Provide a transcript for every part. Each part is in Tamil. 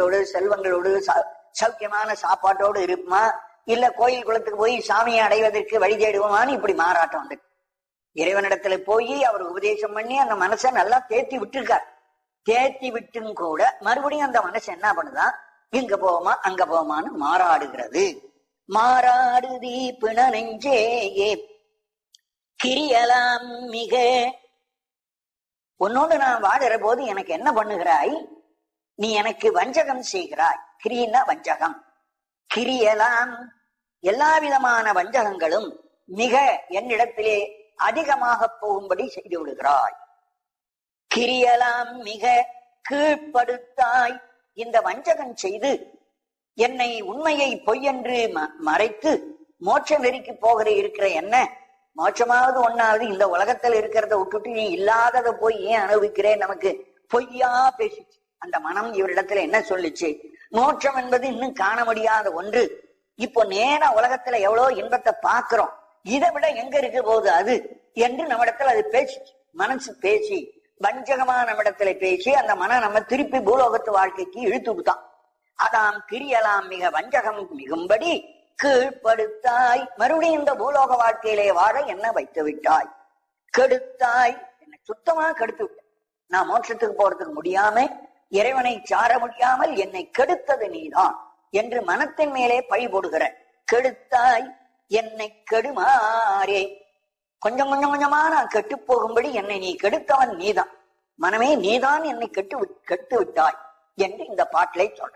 செல்வத்தோடு செல்வங்களோடு ச- சௌக்கியமான சாப்பாட்டோடு இருப்போமா இல்ல கோயில் குளத்துக்கு போய் சாமியை அடைவதற்கு வழி தேடுவோமான்னு இப்படி மாறாட்டம் வந்து இறைவனிடத்துல போய் அவர் உபதேசம் பண்ணி அந்த மனசை நல்லா தேத்தி விட்டுருக்கார் தேத்தி விட்டும் கூட மறுபடியும் அந்த மனசு என்ன பண்ணுதான் இங்க போவோமா அங்க போவோமான்னு மாறாடுகிறது மாறாடுதி பிண நெஞ்சேயே கிரியலாம் மிக உன்னோடு நான் வாடுற போது எனக்கு என்ன பண்ணுகிறாய் நீ எனக்கு வஞ்சகம் செய்கிறாய் கிரின்னா வஞ்சகம் கிரியலாம் எல்லா விதமான வஞ்சகங்களும் மிக என்னிடத்திலே அதிகமாக போகும்படி செய்து விடுகிறாய் கிரியலாம் மிக கீழ்ப்படுத்தாய் இந்த வஞ்சகம் செய்து என்னை உண்மையை பொய்யென்று ம- மறைத்து மோட்ச நெறிக்கு போகிற இருக்கிற என்ன மோட்சமாவது ஒண்ணாவது இந்த உலகத்துல இருக்கிறத விட்டுட்டு நீ இல்லாததை போய் ஏன் அனுபவிக்கிறேன் நமக்கு பொய்யா பேசிச்சு அந்த மனம் இவரிடத்துல என்ன சொல்லுச்சு மோட்சம் என்பது இன்னும் காண முடியாத ஒன்று இப்போ நேரா உலகத்துல எவ்வளவு இன்பத்தை பார்க்கிறோம் இதை விட எங்க இருக்க போகுது அது என்று நம்மிடத்துல அது பேசிச்சு மனசு பேசி வஞ்சகமா நம்மிடத்துல பேசி அந்த மனம் நம்ம திருப்பி பூலோகத்து வாழ்க்கைக்கு இழுத்து விட்டான் அதாம் கிரியலாம் மிக வஞ்சகம் மிகும்படி கீழ்ப்படுத்தாய் மறுபடியும் இந்த பூலோக வாழ்க்கையிலே வாழ என்ன வைத்து விட்டாய் கெடுத்தாய் என்னை சுத்தமா கெடுத்து விட்ட நான் மோட்சத்துக்கு போறதுக்கு முடியாம இறைவனை சார முடியாமல் என்னை கெடுத்தது நீதான் என்று மனத்தின் மேலே பழி போடுகிற கெடுத்தாய் என்னை கெடுமாறே கொஞ்சம் கொஞ்சம் கொஞ்சமா நான் கெட்டு போகும்படி என்னை நீ கெடுத்தவன் நீதான் மனமே நீதான் என்னை கெட்டு விட்- கெட்டு விட்டாய் என்று இந்த பாட்டிலே சொல்றேன்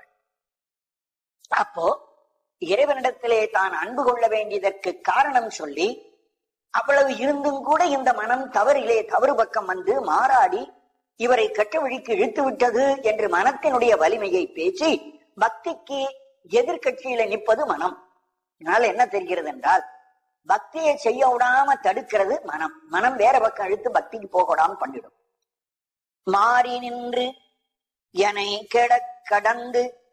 அப்போ இறைவனிடத்திலே தான் அன்பு கொள்ள வேண்டியதற்கு காரணம் சொல்லி அவ்வளவு இருந்தும் கூட இந்த மனம் தவறிலே தவறு பக்கம் வந்து மாறாடி இவரை கெட்ட வழிக்கு இழுத்து விட்டது என்று மனத்தினுடைய வலிமையை பேசி பக்திக்கு எதிர்க்கட்சியில நிற்பது மனம் இதனால என்ன தெரிகிறது என்றால் பக்தியை செய்ய விடாம தடுக்கிறது மனம் மனம் வேற பக்கம் இழுத்து பக்திக்கு போக விடாம பண்ணிடும் மாறி நின்று எனை கெடக் கடந்து